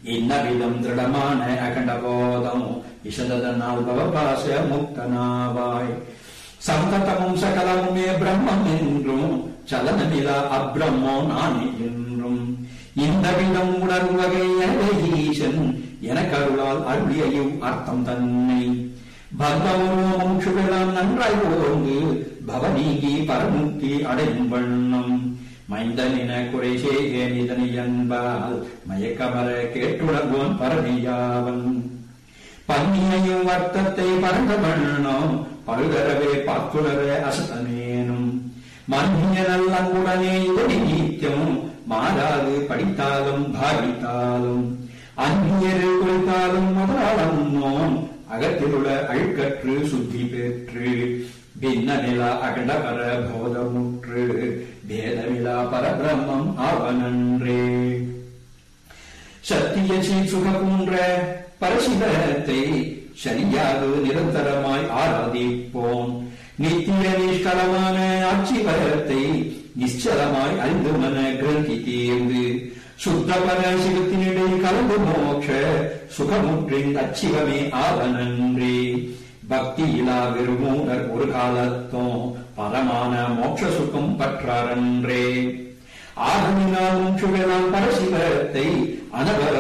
இன்னவிதம் திருடமான அகண்ட போதம் இசதனால் பவபாச முக்தனாவாய் சந்ததமும் சகலமுமே பிரம்மம் என்றும் சலனமிலா அப்ரம்மோ நானே என்றும் இந்த விதம் உணர்வகை ஈசன் எனக்கு அருளால் அருளியையும் அர்த்தம் தன்னை பக்தமும் சுகலாம் நன்றாய் ஓங்கு பவநீகி பரமுக்தி அடையும் வண்ணம் மைந்தனின குறை செய்கேன் இதனை என்பால் மயக்கமர கேட்டுணர்வோன் பரணியாவன் பன்னியையும் வர்த்தத்தை பரந்த வண்ணம் பழுதரவே பார்த்துணர அசத்தனேனும் மன்னிய நல்லங்குடனே இதனை நீத்தியம் மாறாது படித்தாலும் பாவித்தாலும் அந்நியரு குறித்தாலும் முதலாளன்னோம் அகத்திலுள்ள அழுக்கற்று சுத்தி பெற்று பின்ன நிலா அகண்டபர போதமுற்று பேதமிலா பரபிரம்மம் ஆவனன்றே சத்திய சுக போன்ற பரசிவத்தை சரியாக நிரந்தரமாய் ஆராதிப்போம் நித்திய நிஷ்கலமான ஆட்சிவரத்தை நிச்சலமாய் அறிந்து மன கிரந்தி தேர்ந்து சுத்த பரசிவத்தினிடை கலந்து மோட்ச சுகமுற்றின் அச்சிவமே ஆவனன்றே பக்தியிலா விருமூடர் ஒரு காலத்தும் பரமான மோட்ச சுகம் பற்றாரன்றே ஆகமினால் முற்றுகலாம் பரசிவத்தை அனவர